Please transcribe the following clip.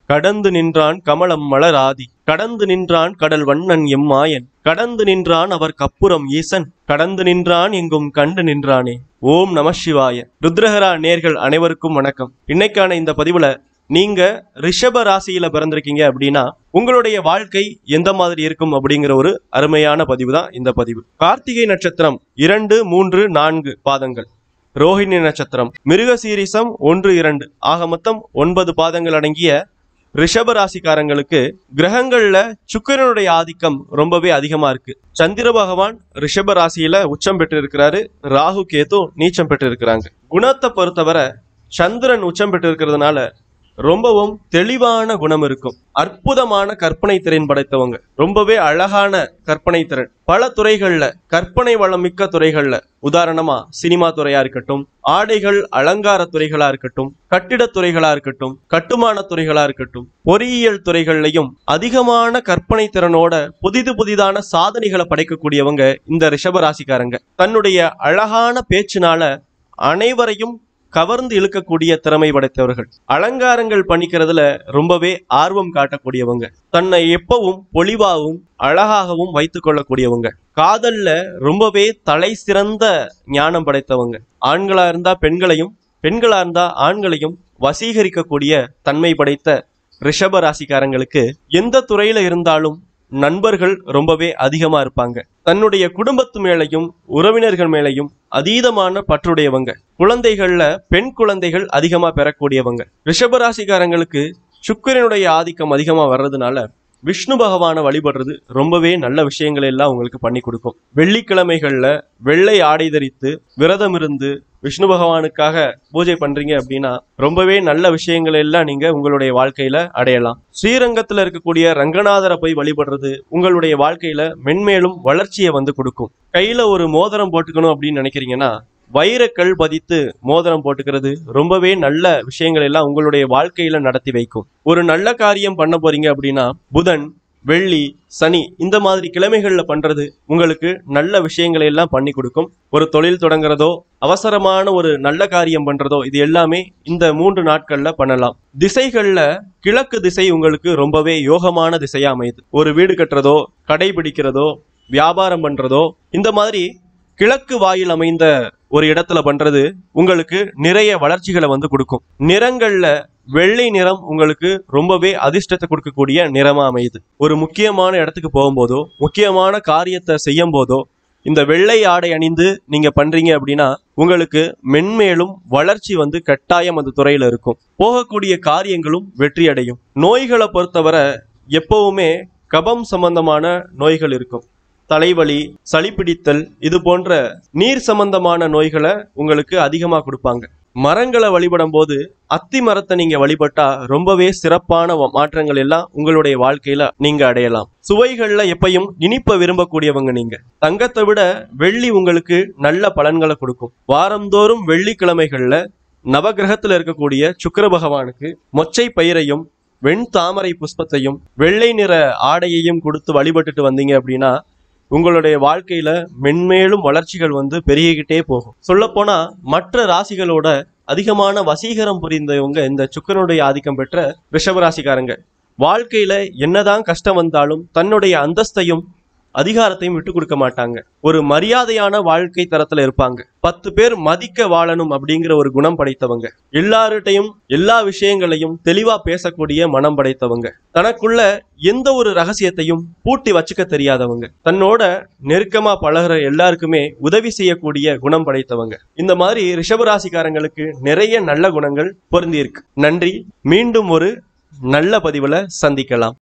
கடந்து நின்றான் கமலம் மலராதி கடந்து நின்றான் கடல் வண்ணன் எம்மாயன் கடந்து நின்றான் அவர் கப்புறம் ஈசன் கடந்து நின்றான் எங்கும் கண்டு நின்றானே ஓம் நம சிவாய ருத்ரஹரா நேர்கள் அனைவருக்கும் வணக்கம் இன்னைக்கான இந்த பதிவுல நீங்க ரிஷப ராசியில பிறந்திருக்கீங்க அப்படின்னா உங்களுடைய வாழ்க்கை எந்த மாதிரி இருக்கும் அப்படிங்கிற ஒரு அருமையான பதிவு தான் இந்த பதிவு கார்த்திகை நட்சத்திரம் இரண்டு மூன்று நான்கு பாதங்கள் ரோஹிணி நட்சத்திரம் மிருகசீரிசம் ஒன்று இரண்டு ஆக மொத்தம் ஒன்பது பாதங்கள் அடங்கிய ரிஷப ராசிக்காரங்களுக்கு கிரகங்கள்ல சுக்கிரனுடைய ஆதிக்கம் ரொம்பவே அதிகமா இருக்கு சந்திர பகவான் ரிஷப ராசியில உச்சம் பெற்று இருக்கிறாரு ராகு கேது நீச்சம் பெற்று இருக்கிறாங்க குணத்தை பொறுத்தவரை சந்திரன் உச்சம் பெற்று இருக்கிறதுனால ரொம்பவும் தெளிவான குணம் இருக்கும் அற்புதமான கற்பனை திறன் படைத்தவங்க ரொம்பவே அழகான கற்பனை திறன் பல துறைகள்ல கற்பனை வளம் மிக்க துறைகள்ல உதாரணமா சினிமா துறையா இருக்கட்டும் ஆடைகள் அலங்கார துறைகளா இருக்கட்டும் கட்டிடத் துறைகளா இருக்கட்டும் கட்டுமான துறைகளா இருக்கட்டும் பொறியியல் துறைகள்லையும் அதிகமான கற்பனை திறனோட புதிது புதிதான சாதனைகளை படைக்கக்கூடியவங்க இந்த ரிஷப ராசிக்காரங்க தன்னுடைய அழகான பேச்சினால அனைவரையும் கவர்ந்து இழுக்கக்கூடிய திறமை படைத்தவர்கள் அலங்காரங்கள் பண்ணிக்கிறதுல ரொம்பவே ஆர்வம் காட்டக்கூடியவங்க தன்னை எப்பவும் பொலிவாகவும் அழகாகவும் வைத்துக் கொள்ளக்கூடியவங்க காதல்ல ரொம்பவே தலை சிறந்த ஞானம் படைத்தவங்க ஆண்களா இருந்தா பெண்களையும் பெண்களா இருந்தா ஆண்களையும் வசீகரிக்கக்கூடிய தன்மை படைத்த ரிஷப ராசிக்காரங்களுக்கு எந்த துறையில இருந்தாலும் நண்பர்கள் ரொம்பவே அதிகமா இருப்பாங்க தன்னுடைய குடும்பத்து மேலையும் உறவினர்கள் மேலையும் அதீதமான பற்றுடையவங்க குழந்தைகள்ல பெண் குழந்தைகள் அதிகமா பெறக்கூடியவங்க ரிஷபராசிக்காரங்களுக்கு சுக்கிரனுடைய ஆதிக்கம் அதிகமா வர்றதுனால விஷ்ணு பகவானை வழிபடுறது ரொம்பவே நல்ல விஷயங்களை எல்லாம் உங்களுக்கு பண்ணி கொடுக்கும் வெள்ளிக்கிழமைகள்ல வெள்ளை ஆடை தரித்து விரதம் இருந்து விஷ்ணு பகவானுக்காக பூஜை பண்றீங்க அப்படின்னா ரொம்பவே நல்ல விஷயங்களை எல்லாம் நீங்க உங்களுடைய வாழ்க்கையில அடையலாம் ஸ்ரீரங்கத்துல இருக்கக்கூடிய ரங்கநாதரை போய் வழிபடுறது உங்களுடைய வாழ்க்கையில மென்மேலும் வளர்ச்சியை வந்து கொடுக்கும் கையில ஒரு மோதிரம் போட்டுக்கணும் அப்படின்னு நினைக்கிறீங்கன்னா வைரக்கல் பதித்து மோதிரம் போட்டுக்கிறது ரொம்பவே நல்ல விஷயங்கள் எல்லாம் உங்களுடைய வாழ்க்கையில நடத்தி வைக்கும் ஒரு நல்ல காரியம் பண்ண போறீங்க அப்படின்னா புதன் வெள்ளி சனி இந்த மாதிரி கிழமைகள்ல பண்றது உங்களுக்கு நல்ல விஷயங்களை எல்லாம் பண்ணி கொடுக்கும் ஒரு தொழில் தொடங்குறதோ அவசரமான ஒரு நல்ல காரியம் பண்றதோ இது எல்லாமே இந்த மூன்று நாட்கள்ல பண்ணலாம் திசைகள்ல கிழக்கு திசை உங்களுக்கு ரொம்பவே யோகமான திசையா அமையுது ஒரு வீடு கட்டுறதோ கடை பிடிக்கிறதோ வியாபாரம் பண்றதோ இந்த மாதிரி கிழக்கு வாயில் அமைந்த ஒரு இடத்துல பண்றது உங்களுக்கு நிறைய வளர்ச்சிகளை வந்து கொடுக்கும் நிறங்கள்ல வெள்ளை நிறம் உங்களுக்கு ரொம்பவே அதிர்ஷ்டத்தை கொடுக்கக்கூடிய நிறமா அமையுது ஒரு முக்கியமான இடத்துக்கு போகும்போதோ முக்கியமான காரியத்தை செய்யும் போதோ இந்த வெள்ளை ஆடை அணிந்து நீங்க பண்றீங்க அப்படின்னா உங்களுக்கு மென்மேலும் வளர்ச்சி வந்து கட்டாயம் அந்த துறையில இருக்கும் போகக்கூடிய காரியங்களும் வெற்றி அடையும் நோய்களை பொறுத்தவரை எப்பவுமே கபம் சம்பந்தமான நோய்கள் இருக்கும் தலைவலி சளி பிடித்தல் இது போன்ற நீர் சம்பந்தமான நோய்களை உங்களுக்கு அதிகமா கொடுப்பாங்க மரங்களை வழிபடும் போது அத்தி மரத்தை நீங்க வழிபட்டா ரொம்பவே சிறப்பான வ- மாற்றங்கள் எல்லாம் உங்களுடைய வாழ்க்கையில நீங்க அடையலாம் சுவைகள்ல எப்பயும் இனிப்ப விரும்பக்கூடியவங்க நீங்க தங்கத்தை விட வெள்ளி உங்களுக்கு நல்ல பலன்களை கொடுக்கும் வாரந்தோறும் வெள்ளிக்கிழமைகள்ல நவகிரகத்துல இருக்கக்கூடிய சுக்கிர பகவானுக்கு மொச்சை பயிரையும் வெண் தாமரை புஷ்பத்தையும் வெள்ளை நிற ஆடையையும் கொடுத்து வழிபட்டுட்டு வந்தீங்க அப்படின்னா உங்களுடைய வாழ்க்கையில மென்மேலும் வளர்ச்சிகள் வந்து பெருகிக்கிட்டே போகும் சொல்லப்போனா மற்ற ராசிகளோட அதிகமான வசீகரம் புரிந்தவங்க இந்த சுக்கரனுடைய ஆதிக்கம் பெற்ற ரிஷப ராசிக்காரங்க வாழ்க்கையில என்னதான் கஷ்டம் வந்தாலும் தன்னுடைய அந்தஸ்தையும் அதிகாரத்தையும் விட்டு கொடுக்க மாட்டாங்க ஒரு மரியாதையான வாழ்க்கை தரத்துல இருப்பாங்க பத்து பேர் மதிக்க வாழணும் அப்படிங்கிற ஒரு குணம் படைத்தவங்க எல்லார்கிட்டையும் எல்லா விஷயங்களையும் தெளிவா பேசக்கூடிய மனம் படைத்தவங்க தனக்குள்ள எந்த ஒரு ரகசியத்தையும் பூட்டி வச்சுக்க தெரியாதவங்க தன்னோட நெருக்கமா பழகுற எல்லாருக்குமே உதவி செய்யக்கூடிய குணம் படைத்தவங்க இந்த மாதிரி ரிஷபராசிக்காரங்களுக்கு நிறைய நல்ல குணங்கள் பொருந்தி இருக்கு நன்றி மீண்டும் ஒரு நல்ல பதிவுல சந்திக்கலாம்